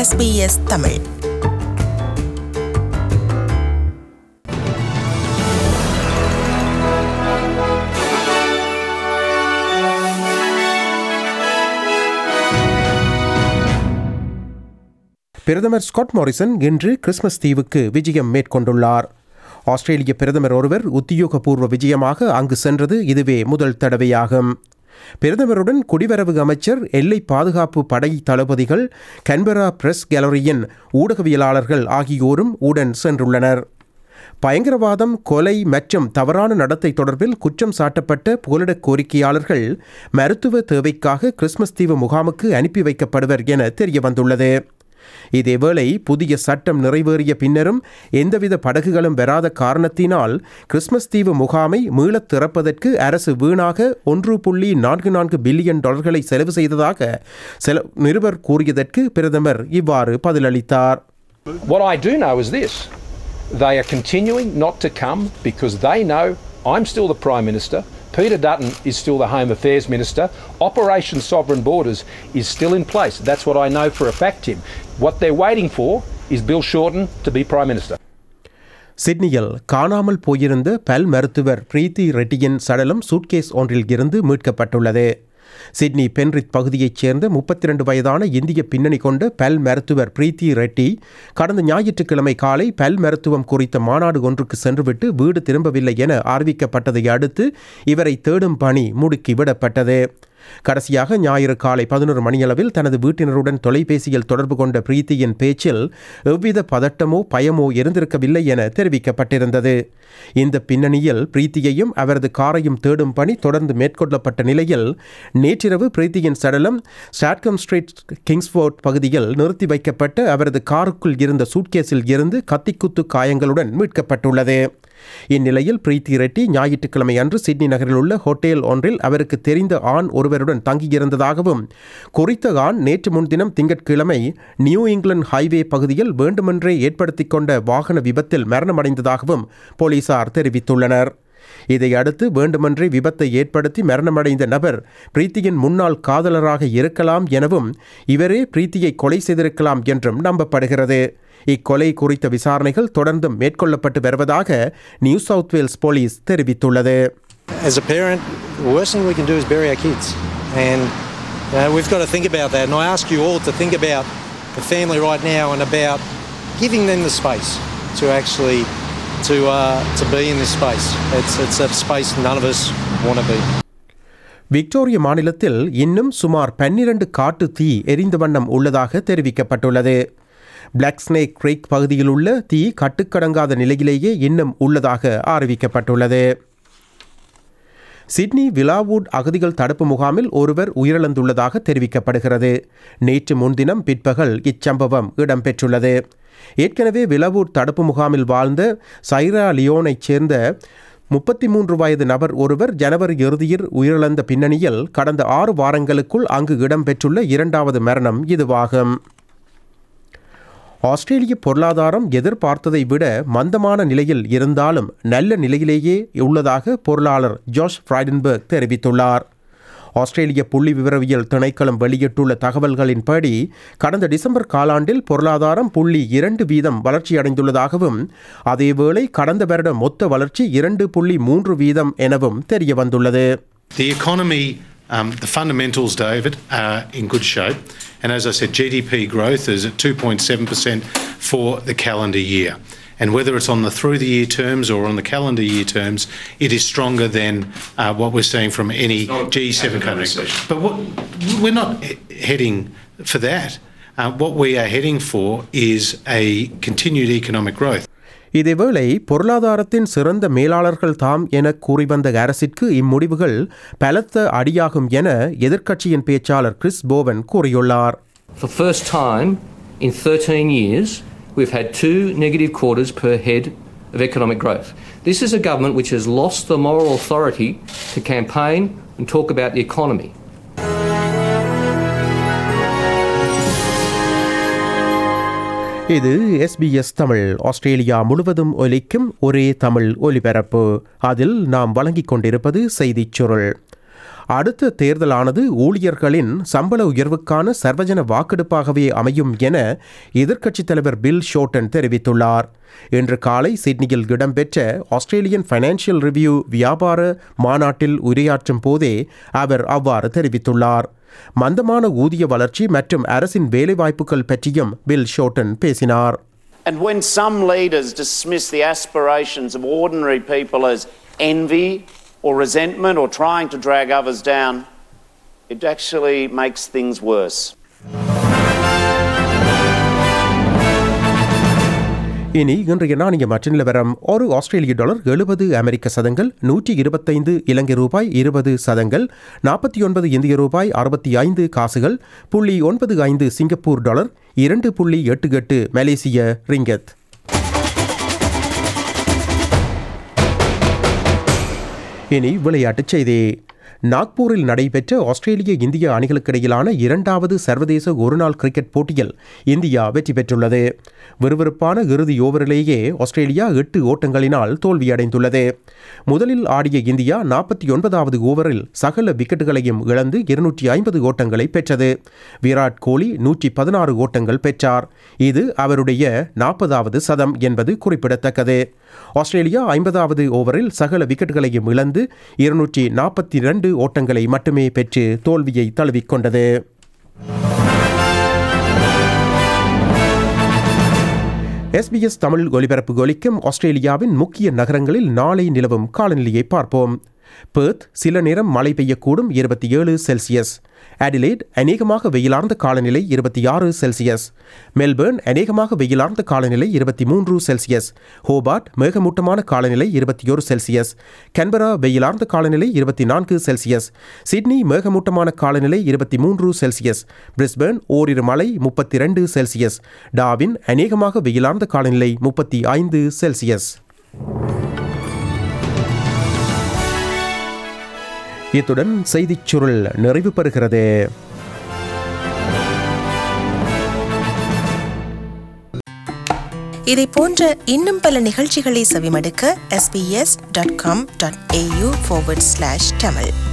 SBS Tamil பிரதமர் Scott Morrison இன்று Christmas தீவுக்கு விஜயம் மேற்கொண்டுள்ளார் ஆஸ்திரேலிய பிரதமர் ஒருவர் உத்தியோகபூர்வ விஜயமாக அங்கு சென்றது இதுவே முதல் தடவையாகும் பிரதமருடன் குடிவரவு அமைச்சர் எல்லை பாதுகாப்பு படை தளபதிகள் கன்பரா பிரஸ் கேலரியின் ஊடகவியலாளர்கள் ஆகியோரும் உடன் சென்றுள்ளனர் பயங்கரவாதம் கொலை மற்றும் தவறான நடத்தை தொடர்பில் குற்றம் சாட்டப்பட்ட புகலிடக் கோரிக்கையாளர்கள் மருத்துவ தேவைக்காக கிறிஸ்மஸ் தீவு முகாமுக்கு அனுப்பி வைக்கப்படுவர் என தெரியவந்துள்ளது இதேவேளை புதிய சட்டம் நிறைவேறிய பின்னரும் எந்தவித படகுகளும் வராத காரணத்தினால் கிறிஸ்மஸ் தீவு முகாமை மீளத் திறப்பதற்கு அரசு வீணாக ஒன்று புள்ளி நான்கு நான்கு பில்லியன் டாலர்களை செலவு செய்ததாக செல நிருபர் கூறியதற்கு பிரதமர் இவ்வாறு பதிலளித்தார் What I do know is this they are continuing not to come because they know I'm still the Prime Minister, Peter Dutton is still the Home Affairs Minister, Operation Sovereign Borders is still in place. That's what I know for a fact, Tim. What they're waiting for is Bill Shorten to be Prime Minister. சிட்னியில் காணாமல் போயிருந்த பல் மருத்துவர் பிரீத்தி ரெட்டியின் சடலம் suitcase ஒன்றில் இருந்து மீட்கப்பட்டுள்ளது Sydney Penrith பகுதியைச் சேர்ந்த முப்பத்தி ரெண்டு வயதான இந்திய பின்னணி கொண்ட பல் மருத்துவர் பிரீத்தி ரெட்டி கடந்த ஞாயிற்றுக்கிழமை காலை பல் மருத்துவம் குறித்த மாநாடு ஒன்றுக்கு சென்றுவிட்டு வீடு திரும்பவில்லை என அறிவிக்கப்பட்டதை அடுத்து இவரை தேடும் பணி முடுக்கிவிடப்பட்டது கடைசியாக ஞாயிறு காலை பதினொரு மணியளவில் தனது வீட்டினருடன் தொலைபேசியில் தொடர்பு கொண்ட பிரீத்தியின் பேச்சில் எவ்வித பதட்டமோ பயமோ இருந்திருக்கவில்லை என தெரிவிக்கப்பட்டிருந்தது இந்த பின்னணியில் பிரீத்தியையும் அவரது காரையும் தேடும் பணி தொடர்ந்து மேற்கொள்ளப்பட்ட நிலையில் நேற்றிரவு பிரீத்தியின் சடலம் ஸ்டாட்கம் ஸ்ட்ரீட் கிங்ஸ்போர்ட் பகுதியில் நிறுத்தி வைக்கப்பட்ட அவரது காருக்குள் இருந்த சூட்கேஸில் இருந்து கத்திக்குத்து காயங்களுடன் மீட்கப்பட்டுள்ளது இந்நிலையில் பிரீத்தி ரெட்டி ஞாயிற்றுக்கிழமை அன்று சிட்னி நகரில் உள்ள ஹோட்டல் ஒன்றில் அவருக்கு தெரிந்த ஆண் ஒருவருடன் தங்கியிருந்ததாகவும் குறித்த ஆண் நேற்று முன்தினம் திங்கட்கிழமை நியூ இங்கிலாந்து ஹைவே பகுதியில் வேண்டுமென்றே ஏற்படுத்திக் கொண்ட வாகன விபத்தில் மரணமடைந்ததாகவும் போலீசார் தெரிவித்துள்ளனர் இதையடுத்து வேண்டுமென்றே விபத்தை ஏற்படுத்தி மரணமடைந்த நபர் பிரீத்தியின் முன்னாள் காதலராக இருக்கலாம் எனவும் இவரே பிரீத்தியை கொலை செய்திருக்கலாம் என்றும் நம்பப்படுகிறது இக்கொலை குறித்த விசாரணைகள் தொடர்ந்தும் மேற்கொள்ளப்பட்டு வருவதாக நியூ சவுத் வேல்ஸ் போலீஸ் தெரிவித்துள்ளது As a parent, the worst thing we can do is bury our kids. And you know, we've got to think about that. And I ask you all to think about the family right now and about giving them the space to actually to, uh, to be in this space. It's, it's a space none of us want to be. Victoria மாநிலத்தில் இன்னும் சுமார் பன்னிரண்டு காட்டு தீ எரிந்த வண்ணம் உள்ளதாக தெரிவிக்கப்பட்டுள்ளது பிளாக் ஸ்னேக் கிரேக் பகுதியில் உள்ள தீ கட்டுக்கடங்காத நிலையிலேயே இன்னும் உள்ளதாக அறிவிக்கப்பட்டுள்ளது சிட்னி விலாவூட் அகதிகள் தடுப்பு முகாமில் ஒருவர் உயிரிழந்துள்ளதாக தெரிவிக்கப்படுகிறது நேற்று முன்தினம் பிற்பகல் இச்சம்பவம் இடம்பெற்றுள்ளது ஏற்கனவே விலாவூட் தடுப்பு முகாமில் வாழ்ந்த சைரா லியோனைச் சேர்ந்த முப்பத்தி மூன்று வயது நபர் ஒருவர் ஜனவரி இறுதியில் உயிரிழந்த பின்னணியில் கடந்த ஆறு வாரங்களுக்குள் அங்கு இடம்பெற்றுள்ள இரண்டாவது மரணம் இதுவாகும் ஆஸ்திரேலிய பொருளாதாரம் எதிர்பார்த்ததை விட மந்தமான நிலையில் இருந்தாலும் நல்ல நிலையிலேயே உள்ளதாக பொருளாளர் ஜோஷ் ஃப்ரைடன்பர்க் தெரிவித்துள்ளார் ஆஸ்திரேலிய புள்ளி விவரவியல் திணைக்களம் வெளியிட்டுள்ள தகவல்களின்படி கடந்த டிசம்பர் காலாண்டில் பொருளாதாரம் புள்ளி இரண்டு வீதம் வளர்ச்சியடைந்துள்ளதாகவும் அதேவேளை கடந்த வருட மொத்த வளர்ச்சி இரண்டு புள்ளி மூன்று வீதம் எனவும் தெரிய வந்துள்ளது The economy, um, the fundamentals, David, are in good shape. And as I said, GDP growth is at 2.7% for the calendar year. And whether it's on the through the year terms or on the calendar year terms, it is stronger than uh, what we're seeing from any G7 countries. But what, we're not he- heading for that. Uh, what we are heading for is a continued economic growth. இதேவேளை பொருளாதாரத்தின் சிறந்த மேலாளர்கள் தாம் என கூறி வந்த அரசிற்கு இம்முடிவுகள் பலத்த அடியாகும் என எதிர்க்கட்சியின் பேச்சாளர் கிறிஸ் போவன் கூறியுள்ளார் For the first time in 13 years, we've had two negative quarters per head of economic growth. This is a government which has lost the moral authority to campaign and talk about the economy. இது SBS Tamil Australia முழுவதும் ஒலிக்கும் ஒரே தமிழ் ஒலிபரப்பு அதில் நாம் வழங்கிக் கொண்டிருப்பது செய்திச் சுருள் அடுத்த தேர்தலானது ஊழியர்களின் சம்பள உயர்வுக்கான சர்வஜன வாக்கெடுப்பாகவே அமையும் என எதிர்க்கட்சித் தலைவர் பில் ஷோட்டன் தெரிவித்துள்ளார் இன்று காலை சிட்னியில் இடம்பெற்ற ஆஸ்திரேலியன் ஃபைனான்சியல் ரிவ்யூ வியாபார மாநாட்டில் உரையாற்றும் போதே அவர் அவ்வாறு தெரிவித்துள்ளார் மந்தமான ஊதிய வளர்ச்சி மற்றும் அரசின் வேலைவாய்ப்புகள் பற்றியும் பில் ஷோட்டன் பேசினார் And when some leaders dismiss the aspirations of ordinary people as envy or resentment or trying to drag others down, it actually makes things worse. இனி இன்றைய நாணய மற்ற நிலவரம் ஒரு ஆஸ்திரேலிய டாலர் எழுபது அமெரிக்க சதங்கள் நூற்றி இருபத்தைந்து இலங்கை ரூபாய் இருபது சதங்கள் நாற்பத்தி ஒன்பது இந்திய ரூபாய் அறுபத்தி ஐந்து காசுகள் புள்ளி ஒன்பது ஐந்து சிங்கப்பூர் டாலர் இரண்டு புள்ளி எட்டு எட்டு மலேசிய ரிங்கத் இனி விளையாட்டுச் செய்தி நாக்பூரில் நடைபெற்ற ஆஸ்திரேலிய இந்திய அணிகளுக்கிடையிலான இரண்டாவது சர்வதேச ஒருநாள் கிரிக்கெட் போட்டியில் இந்தியா வெற்றி பெற்றுள்ளது விறுவிறுப்பான இறுதி ஓவரிலேயே ஆஸ்திரேலியா எட்டு ஓட்டங்களினால் தோல்வியடைந்துள்ளது முதலில் ஆடிய இந்தியா நாற்பத்தி ஒன்பதாவது ஓவரில் சகல விக்கெட்டுகளையும் இழந்து இருநூற்றி ஐம்பது ஓட்டங்களை பெற்றது விராட் கோலி நூற்றி பதினாறு ஓட்டங்கள் பெற்றார் இது அவருடைய நாற்பதாவது சதம் என்பது குறிப்பிடத்தக்கது ஆஸ்திரேலியா ஐம்பதாவது ஓவரில் சகல விக்கெட்டுகளையும் இழந்து இருநூற்றி நாற்பத்தி இரண்டு ஓட்டங்களை மட்டுமே பெற்று தோல்வியை தழுவிக்கொண்டது எஸ்பிஎஸ் தமிழ் ஒலிபரப்பு ஒலிக்கும் ஆஸ்திரேலியாவின் முக்கிய நகரங்களில் நாளை நிலவும் காலநிலையை பார்ப்போம் பெர்த் சில நேரம் மழை பெய்யக்கூடும் இருபத்தி ஏழு செல்சியஸ் அடிலேட் அநேகமாக வெயிலார்ந்த காலநிலை இருபத்தி ஆறு செல்சியஸ் மெல்பர்ன் அநேகமாக வெயிலார்ந்த காலநிலை இருபத்தி மூன்று செல்சியஸ் ஹோபார்ட் மேகமூட்டமான காலநிலை இருபத்தி ஒரு செல்சியஸ் கன்பரா வெயிலார்ந்த காலநிலை இருபத்தி நான்கு செல்சியஸ் சிட்னி மேகமூட்டமான காலநிலை இருபத்தி மூன்று செல்சியஸ் பிரிஸ்பர்ன் ஓரிரு மழை முப்பத்தி இரண்டு செல்சியஸ் டாவின் அநேகமாக வெயிலார்ந்த காலநிலை முப்பத்தி ஐந்து செல்சியஸ் இத்துடன் செய்திச் சுருள் நிறைவு பெறுகிறது இதை போன்ற இன்னும் பல நிகழ்ச்சிகளை செவிமடுக்க sbs.com.au forward slash tamil